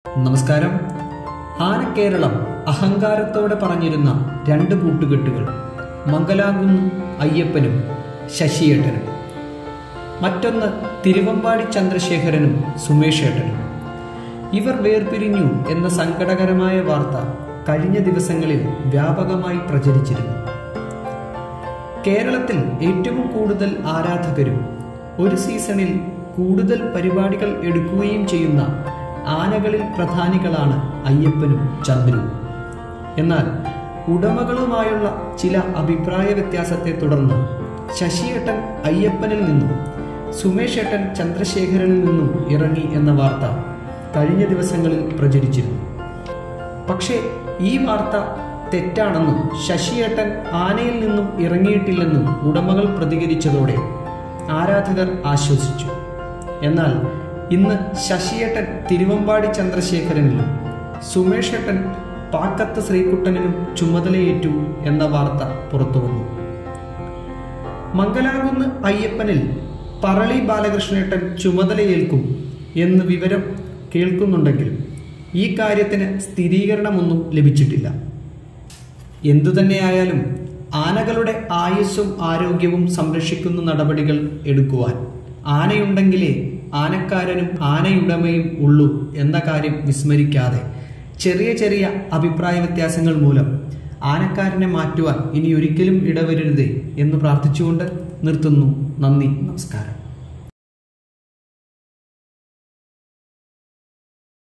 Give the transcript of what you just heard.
നമസ്കാരം ആനക്കേരളം അഹങ്കാരത്തോടെ പറഞ്ഞിരുന്ന രണ്ട് കൂട്ടുകെട്ടുകൾ മംഗലാകുന്ന് അയ്യപ്പനും ശശിയേട്ടനും മറ്റൊന്ന് തിരുവമ്പാടി ചന്ദ്രശേഖരനും സുമേഷേട്ടനും ഇവർ വേർപിരിഞ്ഞു എന്ന സങ്കടകരമായ വാർത്ത കഴിഞ്ഞ ദിവസങ്ങളിൽ വ്യാപകമായി പ്രചരിച്ചിരുന്നു കേരളത്തിൽ ഏറ്റവും കൂടുതൽ ആരാധകരും ഒരു സീസണിൽ കൂടുതൽ പരിപാടികൾ എടുക്കുകയും ചെയ്യുന്ന ആനകളിൽ പ്രധാനികളാണ് അയ്യപ്പനും ചന്ദ്രുവും എന്നാൽ ഉടമകളുമായുള്ള ചില അഭിപ്രായ വ്യത്യാസത്തെ തുടർന്ന് ശശിയേട്ടൻ അയ്യപ്പനിൽ നിന്നും സുമേഷേട്ടൻ ചന്ദ്രശേഖരനിൽ നിന്നും ഇറങ്ങി എന്ന വാർത്ത കഴിഞ്ഞ ദിവസങ്ങളിൽ പ്രചരിച്ചിരുന്നു പക്ഷേ ഈ വാർത്ത തെറ്റാണെന്നും ശശിയേട്ടൻ ആനയിൽ നിന്നും ഇറങ്ങിയിട്ടില്ലെന്നും ഉടമകൾ പ്രതികരിച്ചതോടെ ആരാധകർ ആശ്വസിച്ചു എന്നാൽ ഇന്ന് ശശിയേട്ടൻ തിരുവമ്പാടി ചന്ദ്രശേഖരനിലും സുമേഷേട്ടൻ പാക്കത്ത് ശ്രീകുട്ടനിലും ചുമതലയേറ്റു എന്ന വാർത്ത പുറത്തുവന്നു മംഗലാകുന്ന് അയ്യപ്പനിൽ പറളി ബാലകൃഷ്ണേട്ടൻ ചുമതലയേൽക്കും എന്ന് വിവരം കേൾക്കുന്നുണ്ടെങ്കിലും ഈ കാര്യത്തിന് സ്ഥിരീകരണമൊന്നും ലഭിച്ചിട്ടില്ല എന്തുതന്നെയായാലും ആനകളുടെ ആയുസ്സും ആരോഗ്യവും സംരക്ഷിക്കുന്ന നടപടികൾ എടുക്കുവാൻ ആനയുണ്ടെങ്കിലേ ആനക്കാരനും ആനയുടമയും ഉള്ളൂ എന്ന കാര്യം വിസ്മരിക്കാതെ ചെറിയ ചെറിയ അഭിപ്രായ വ്യത്യാസങ്ങൾ മൂലം ആനക്കാരനെ മാറ്റുവാൻ ഇനി ഒരിക്കലും ഇടവരരുതേ എന്ന് പ്രാർത്ഥിച്ചുകൊണ്ട് നിർത്തുന്നു നന്ദി നമസ്കാരം